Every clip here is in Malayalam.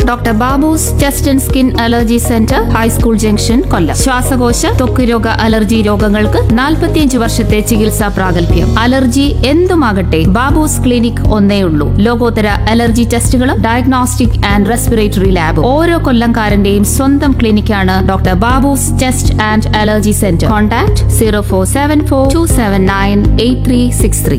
Doctor Babu's chest and skin allergy centre high school junction Kollam ശ്വാസകോശ ത്വക്ക് രോഗ അലർജി രോഗങ്ങൾക്ക് 45 വർഷത്തെ ചികിത്സാ പ്രാഗൽഭ്യം അലർജി എന്തുമാകട്ടെ ബാബൂസ് ക്ലിനിക് ഒന്നേ ഉള്ളൂ ലോകോത്തര അലർജി ടെസ്റ്റുകളും ഡയഗ്നോസ്റ്റിക് ആൻഡ് റെസ്പിറേറ്ററി ലാബ് ഓരോ കൊല്ലംകാരന്റെയും സ്വന്തം ക്ലിനിക്കാണ് doctor Babu's chest and allergy centre contact zero four seven four two seven nine eight three six three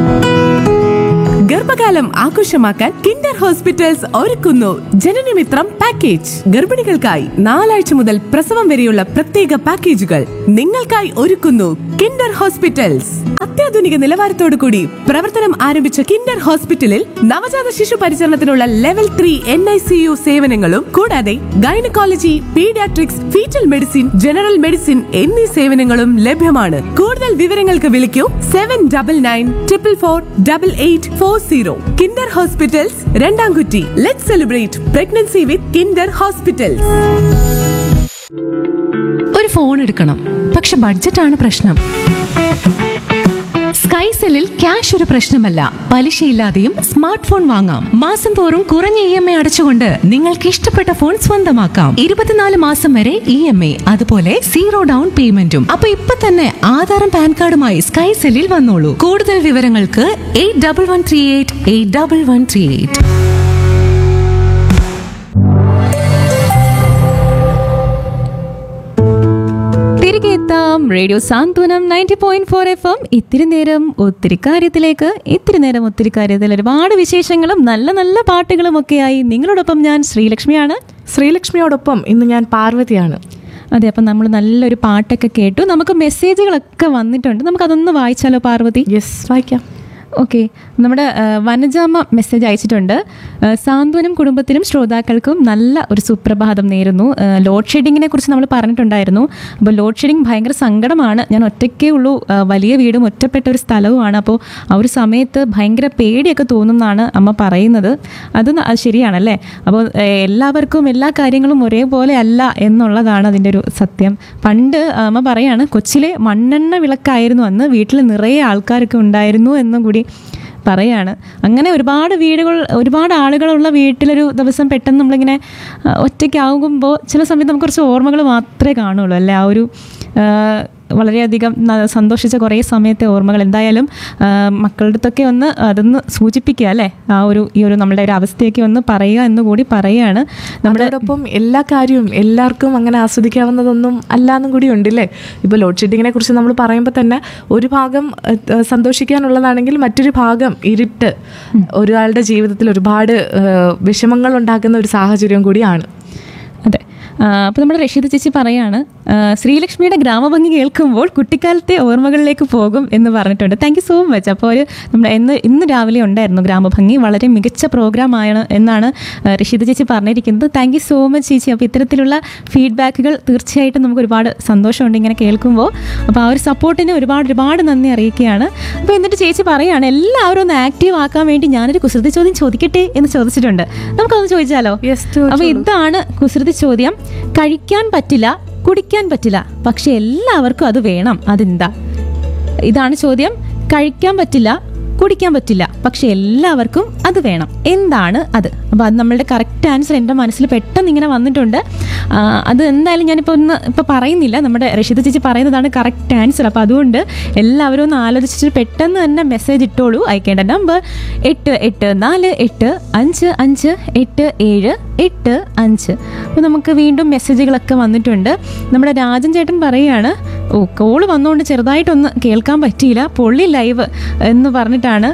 ഗർഭകാലം ആഘോഷമാക്കാൻ കിൻഡർ ഹോസ്പിറ്റൽസ് ഒരുക്കുന്നു ജനനമിത്രം പാക്കേജ് ഗർഭിണികൾക്കായി നാലാഴ്ച മുതൽ പ്രസവം വരെയുള്ള പ്രത്യേക പാക്കേജുകൾ നിങ്ങൾക്കായി ഒരുക്കുന്നു കിൻഡർ ഹോസ്പിറ്റൽസ് അത്യാധുനിക നിലവാരത്തോടു കൂടി പ്രവർത്തനം ആരംഭിച്ച കിൻഡർ ഹോസ്പിറ്റലിൽ നവജാത ശിശു പരിചരണത്തിനുള്ള level three N I C U സേവനങ്ങളും കൂടാതെ gynaecology paediatrics foetal medicine general medicine എന്നീ സേവനങ്ങളും ലഭ്യമാണ് കൂടുതൽ വിവരങ്ങൾക്ക് വിളിക്കൂ seven double nine triple four double eight four zero Kinder hospitals Randamkutty let celebrate pregnancy with Kinder hospitals ഒരു ഫോൺ എടുക്കണം പക്ഷെ ബഡ്ജറ്റാണ് പ്രശ്നം സ്കൈസെല്ലിൽ ക്യാഷ് ഒരു പ്രശ്നമല്ല പലിശയില്ലാതെയും സ്മാർട്ട് ഫോൺ വാങ്ങാം മാസം തോറും കുറഞ്ഞ ഇ എം ഐ അടച്ചുകൊണ്ട് നിങ്ങൾക്ക് ഇഷ്ടപ്പെട്ട ഫോൺ സ്വന്തമാക്കാം ഇരുപത്തിനാല് മാസം വരെ ഇ എം ഐ അതുപോലെ സീറോ ഡൗൺ പേയ്മെന്റും അപ്പൊ ഇപ്പൊ തന്നെ ആധാറും പാൻ കാർഡുമായി സ്കൈസെല്ലിൽ വന്നോളൂ കൂടുതൽ വിവരങ്ങൾക്ക് eight double one three eight eight double one three eight തിരികെ എത്താം radio Santhwanam ninety point four F M ഇത്തിരി നേരം ഒത്തിരി കാര്യത്തിലേക്ക് ഇത്തിരി നേരം ഒത്തിരി കാര്യത്തിൽ ഒരുപാട് വിശേഷങ്ങളും നല്ല നല്ല പാട്ടുകളും ഒക്കെയായി നിങ്ങളോടൊപ്പം ഞാൻ ശ്രീലക്ഷ്മിയാണ് ശ്രീലക്ഷ്മിയോടൊപ്പം ഇന്ന് ഞാൻ പാർവതിയാണ് അതെ അപ്പം നമ്മൾ നല്ലൊരു പാട്ടൊക്കെ കേട്ടു നമുക്ക് മെസ്സേജുകളൊക്കെ വന്നിട്ടുണ്ട് നമുക്കതൊന്ന് വായിച്ചാലോ പാർവതി യെസ് വായിക്കാം ഓക്കെ നമ്മുടെ ആ, വനജാമ്മ മെസ്സേജ് അയച്ചിട്ടുണ്ട് ആ, സാന്ത്വനം കുടുംബത്തിനും ശ്രോതാക്കൾക്കും നല്ല ഒരു സുപ്രഭാതം നേരുന്നു ആ, ലോഡ് ഷെഡിങ്ങിനെ കുറിച്ച് നമ്മൾ പറഞ്ഞിട്ടുണ്ടായിരുന്നു അപ്പോൾ ലോഡ് ഷെഡിങ് ഭയങ്കര സങ്കടമാണ് ഞാൻ ഒറ്റയ്ക്കേ ഉള്ളൂ ആ, വലിയ വീടും ഒറ്റപ്പെട്ട ഒരു സ്ഥലവുമാണ് അപ്പോൾ ആ ഒരു സമയത്ത് ഭയങ്കര പേടിയൊക്കെ തോന്നുന്നതാണ് അമ്മ പറയുന്നത് അത് ന- അത് ശരിയാണല്ലേ അപ്പോൾ ഏ, എല്ലാവർക്കും എല്ലാ കാര്യങ്ങളും ഒരേപോലെ അല്ല എന്നുള്ളതാണ് അതിൻ്റെ ഒരു സത്യം പണ്ട് അമ്മ പറയാണ് കൊച്ചിലെ മണ്ണെണ്ണ വിളക്കായിരുന്നു അന്ന് വീട്ടിൽ നിറയെ ആൾക്കാരൊക്കെ ഉണ്ടായിരുന്നു എന്നും കൂടി പറയാണ് അങ്ങനെ ഒരുപാട് വീടുകൾ ഒരുപാട് ആളുകളുള്ള വീട്ടിലൊരു ദിവസം പെട്ടെന്ന് നമ്മളിങ്ങനെ ആ, ഒറ്റയ്ക്കാകുമ്പോൾ ചില സമയത്ത് നമുക്ക് കുറച്ച് ഓർമ്മകൾ മാത്രമേ കാണുള്ളൂ അല്ലേ ആ ഒരു ആ, വളരെയധികം ന- സന്തോഷിച്ച കുറേ സമയത്തെ ഓർമ്മകൾ എന്തായാലും ആ, മക്കളുടെ അടുത്തൊക്കെ ഒന്ന് അതൊന്ന് സൂചിപ്പിക്കുക അല്ലേ ആ ഒരു ഈ ഒരു നമ്മളുടെ ഒരു അവസ്ഥയൊക്കെ ഒന്ന് പറയുക എന്ന് കൂടി പറയുകയാണ് നമ്മുടെ അതോടൊപ്പം എല്ലാ കാര്യവും എല്ലാവർക്കും അങ്ങനെ ആസ്വദിക്കാവുന്നതൊന്നും അല്ലാന്നും കൂടി ഉണ്ടല്ലേ ഇപ്പോൾ ലോഡ് ഷെഡിങ്ങിനെ കുറിച്ച് നമ്മൾ പറയുമ്പോൾ തന്നെ ഒരു ഭാഗം ഏഹ്, ഏഹ്, സന്തോഷിക്കാനുള്ളതാണെങ്കിൽ മറ്റൊരു ഭാഗം ഇരുട്ട് ഒരാളുടെ ജീവിതത്തിൽ ഒരുപാട് ഏഹ്, വിഷമങ്ങൾ ഉണ്ടാക്കുന്ന ഒരു സാഹചര്യം കൂടിയാണ് അതെ അപ്പോൾ നമ്മുടെ റഷീദ് ചേച്ചി പറയാണ് ആ, ശ്രീലക്ഷ്മിയുടെ ഗ്രാമഭംഗി കേൾക്കുമ്പോൾ കുട്ടിക്കാലത്തെ ഓർമ്മകളിലേക്ക് പോകും എന്ന് പറഞ്ഞിട്ടുണ്ട് താങ്ക് യു സോ മച്ച് അപ്പോൾ ഒരു നമ്മുടെ ഇന്ന് ഇന്ന് രാവിലെ ഉണ്ടായിരുന്നു ഗ്രാമഭംഗി വളരെ മികച്ച പ്രോഗ്രാമാണ് എന്നാണ് ആ, റഷീദ് ചേച്ചി പറഞ്ഞിരിക്കുന്നത് താങ്ക് യു സോ മച്ച് ചേച്ചി അപ്പോൾ ഇത്തരത്തിലുള്ള ഫീഡ്ബാക്കുകൾ തീർച്ചയായിട്ടും നമുക്ക് ഒരുപാട് സന്തോഷമുണ്ട് ഇങ്ങനെ കേൾക്കുമ്പോൾ അപ്പോൾ ആ ഒരു സപ്പോർട്ടിന് ഒരുപാട് ഒരുപാട് നന്ദി അറിയിക്കുകയാണ് അപ്പോൾ എന്നിട്ട് ചേച്ചി പറയുകയാണ് എല്ലാവരും ഒന്ന് ആക്റ്റീവ് ആക്കാൻ വേണ്ടി ഞാനൊരു കുസൃതി ചോദ്യം ചോദിക്കട്ടെ എന്ന് ചോദിച്ചിട്ടുണ്ട് നമുക്കതൊന്ന് ചോദിച്ചാലോ Yes, ചോദിച്ചോളൂ. അപ്പോൾ ഇതാണ് കുസൃതി ചോദ്യം കഴിക്കാൻ പറ്റില്ല കുടിക്കാൻ പറ്റില്ല പക്ഷെ എല്ലാവർക്കും അത് വേണം അതെന്താ ഇതാണ് ചോദ്യം കഴിക്കാൻ പറ്റില്ല കുടിക്കാൻ പറ്റില്ല പക്ഷെ എല്ലാവർക്കും അത് വേണം എന്താണ് അത് അപ്പോൾ അത് നമ്മളുടെ കറക്റ്റ് ആൻസർ എൻ്റെ മനസ്സിൽ പെട്ടെന്ന് ഇങ്ങനെ വന്നിട്ടുണ്ട് ആ, അത് എന്തായാലും ഞാനിപ്പോൾ ഒന്ന് ഇപ്പോൾ പറയുന്നില്ല നമ്മുടെ റഷീദ് ചേച്ചി പറയുന്നതാണ് കറക്റ്റ് ആൻസർ അപ്പോൾ അതുകൊണ്ട് എല്ലാവരും ഒന്ന് ആലോചിച്ചിട്ട് പെട്ടെന്ന് തന്നെ മെസ്സേജ് ഇട്ടോളൂ അയക്കേണ്ട നമ്പർ എട്ട് എട്ട് നാല് എട്ട് അഞ്ച് അഞ്ച് എട്ട് ഏഴ് എട്ട് അഞ്ച് അപ്പോൾ നമുക്ക് വീണ്ടും മെസ്സേജുകളൊക്കെ വന്നിട്ടുണ്ട് നമ്മുടെ രാജൻ ചേട്ടൻ പറയുകയാണ് ഓ കോള് വന്നുകൊണ്ട് ചെറുതായിട്ടൊന്ന് കേൾക്കാൻ പറ്റിയില്ല പൊള്ളി ലൈവ് എന്ന് പറഞ്ഞിട്ടാണ്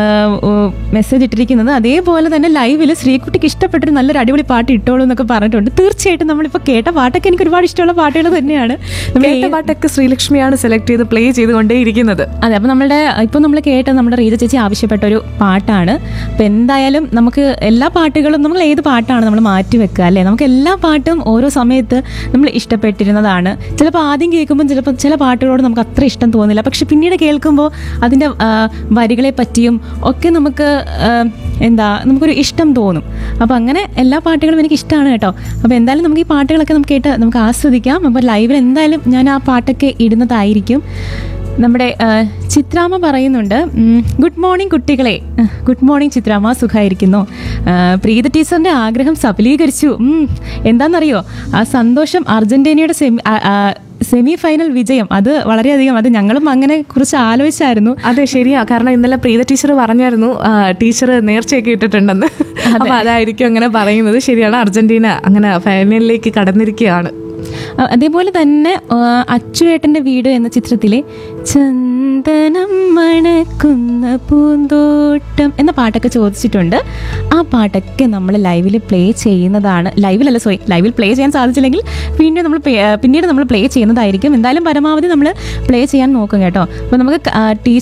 മെസ്സേജ് ഇട്ടിരിക്കുന്നത് അതേപോലെ തന്നെ ലൈവിൽ ശ്രീകുട്ടിക്ക് ഇഷ്ടപ്പെട്ടൊരു നല്ലൊരു അടിപൊളി പാട്ട് ഇട്ടോളൂ എന്നൊക്കെ പറഞ്ഞിട്ടുണ്ട് തീർച്ചയായിട്ടും നമ്മളിപ്പോൾ കേട്ട പാട്ടൊക്കെ എനിക്ക് ഒരുപാട് ഇഷ്ടമുള്ള പാട്ടുകൾ തന്നെയാണ് നമ്മൾ കേട്ട പാട്ടൊക്കെ ശ്രീലക്ഷ്മിയാണ് സെലക്ട് ചെയ്ത് പ്ലേ ചെയ്തുകൊണ്ടേയിരിക്കുന്നത് അതെ അപ്പോൾ നമ്മുടെ ഇപ്പോൾ നമ്മൾ കേട്ട നമ്മുടെ റീത ചേച്ചി ആവശ്യപ്പെട്ട ഒരു പാട്ടാണ് അപ്പോൾ എന്തായാലും നമുക്ക് എല്ലാ പാട്ടുകളും നമ്മൾ ഏത് പാട്ടാണ് നമ്മൾ മാറ്റി വെക്കുക അല്ലേ നമുക്ക് എല്ലാ പാട്ടും ഓരോ സമയത്ത് നമ്മൾ ഇഷ്ടപ്പെട്ടിരുന്നതാണ് ചിലപ്പോൾ ആദ്യം കേൾക്കുമ്പോൾ ചിലപ്പോൾ ചില പാട്ടുകളോട് നമുക്ക് അത്ര ഇഷ്ടം തോന്നില്ല പക്ഷെ പിന്നീട് കേൾക്കുമ്പോൾ അതിൻ്റെ ആ, വരികളെ പറ്റിയും ഒക്കെ നമുക്ക് ആ, എന്താ നമുക്കൊരു ഇഷ്ടം തോന്നും അപ്പോൾ അങ്ങനെ എല്ലാ പാട്ടുകളും എനിക്ക് ഇഷ്ടമാണ് കേട്ടോ അപ്പോൾ എന്തായാലും നമുക്ക് ഈ പാട്ടുകളൊക്കെ നമുക്ക് കേട്ട് നമുക്ക് ആസ്വദിക്കാം അപ്പോൾ ലൈവിൽ എന്തായാലും ഞാൻ ആ പാട്ടൊക്കെ ഇടുന്നതായിരിക്കും നമ്മുടെ ആ, ചിത്രാമ്മ പറയുന്നുണ്ട് ഉം, ഗുഡ് മോർണിംഗ് കുട്ടികളെ ആ, ഗുഡ് മോർണിംഗ് ചിത്രാമ്മ സുഖമായിരിക്കുന്നു ആ, പ്രീത ടീച്ചറിന്റെ ആഗ്രഹം സഫലീകരിച്ചു ഉം, എന്താണെന്നറിയോ ആ സന്തോഷം അർജന്റീനയുടെ സെമി ആ, ആ, സെമി ഫൈനൽ വിജയം അത് വളരെയധികം അത് ഞങ്ങളും അങ്ങനെ കുറിച്ച് ആലോചിച്ചായിരുന്നു അതെ ശരിയാ കാരണം ഇന്നലെ പ്രീത ടീച്ചർ പറഞ്ഞായിരുന്നു ആ, ടീച്ചർ നേർച്ചയൊക്കെ ഇട്ടിട്ടുണ്ടെന്ന് അപ്പൊ അതായിരിക്കും അങ്ങനെ പറയുന്നത് ശരിയാണ് അർജന്റീന അങ്ങനെ ഫൈനലിലേക്ക് കടന്നിരിക്കുകയാണ് അ- അതേപോലെ തന്നെ ആ, അച്ചുവേട്ടൻ്റെ വീട് എന്ന ചിത്രത്തിലെ ചന്ദനം മണക്കുന്ന പൂന്തോട്ടം എന്ന പാട്ടൊക്കെ ചോദിച്ചിട്ടുണ്ട് ആ പാട്ടൊക്കെ നമ്മൾ ലൈവിൽ പ്ലേ ചെയ്യുന്നതാണ് ലൈവിലല്ല സോറി ലൈവിൽ പ്ലേ ചെയ്യാൻ സാധിച്ചില്ലെങ്കിൽ പിന്നീട് നമ്മൾ പിന്നീട് നമ്മൾ പ്ലേ ചെയ്യുന്നതായിരിക്കും എന്തായാലും പരമാവധി നമ്മൾ പ്ലേ ചെയ്യാൻ നോക്കും കേട്ടോ അപ്പോൾ നമുക്ക് ടീച്ചർ